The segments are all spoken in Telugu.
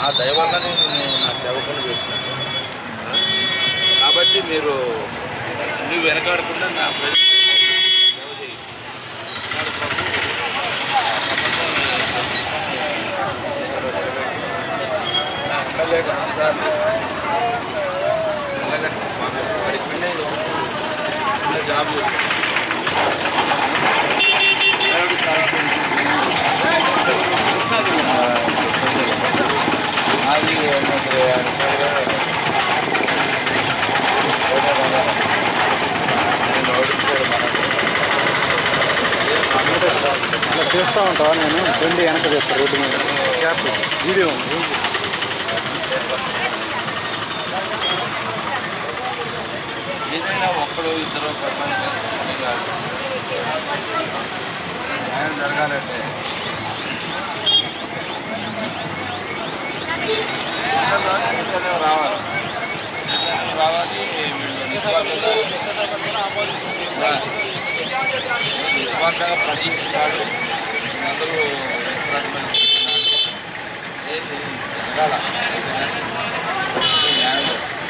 ఆ దయ వల్లనే నేను నా సేవకులు చేసినాను ఆ? కాబట్టి మీరు నువ్వు వెనకాడకుండా నా ప్రజలకు సేవ చేయి నాడు ప్రభు నా ఎమ్మెల్యే ఆంధ్రాన్ని ఎల్లగట్టి మాకు వాడికి పెళ్ళి చిన్న జాబ్ చేస్తాను అది నేను ఓడిపోయాడు అలా చేస్తూ ఉంటావా నేను బండి వెనక చేస్తా రోడ్డు మీద క్యాప్ వీడియో ఉంది. ఏదైనా ఒక్కడు ఇద్దరు ప్రపంచం కాదు న్యాయం జరగాలంటే చైతన్యం రావాలి చైతన్యం రావాలి వీళ్ళు నిస్వార్థంగా నిస్వార్థంగా ప్రతిష్ఠిస్తాడు అందరూ ప్రతిష్ఠిస్తున్నాడు ఏంటి జరగాల న్యాయం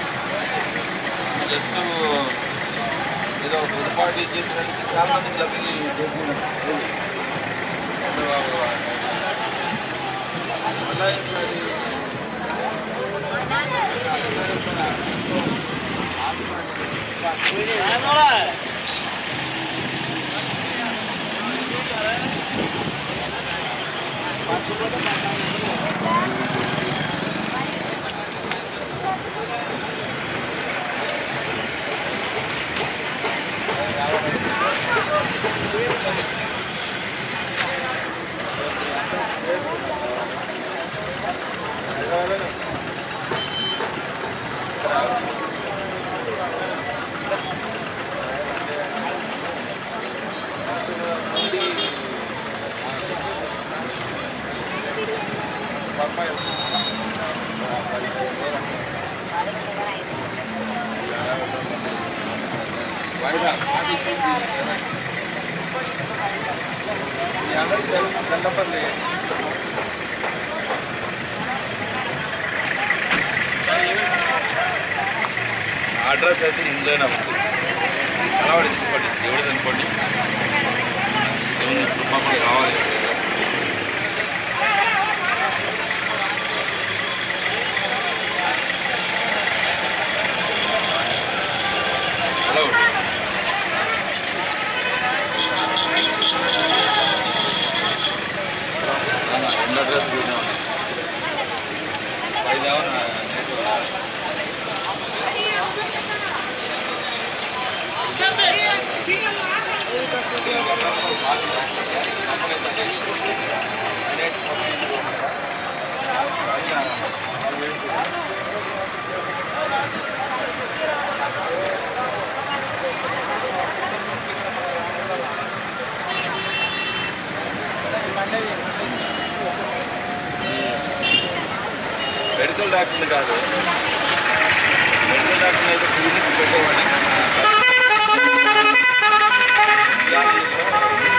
జస్ట్ ఏదో పొరపాటు చేసినట్టు చాలా మంది లబ్ధి చేస్తున్నారు చంద్రబాబు అలా ఇప్పుడు అది వాయిదా మీ అందరికీ తెలుసు దండపల్లి అడ్రస్ అయితే ఇంట్లోనే ఉంది అలవాటు తీసుకోండి దేవుడు అనుకోండి దేవుని కృప మాకు కావాలి హలో రెండు అడ్రస్ చూద్దాం ఐదు ఏమన్నా మెడికల్ డాక్టర్ని కాదు మెడికల్ డాక్టర్ అయితే క్లినిక్ పెట్టేవాడిని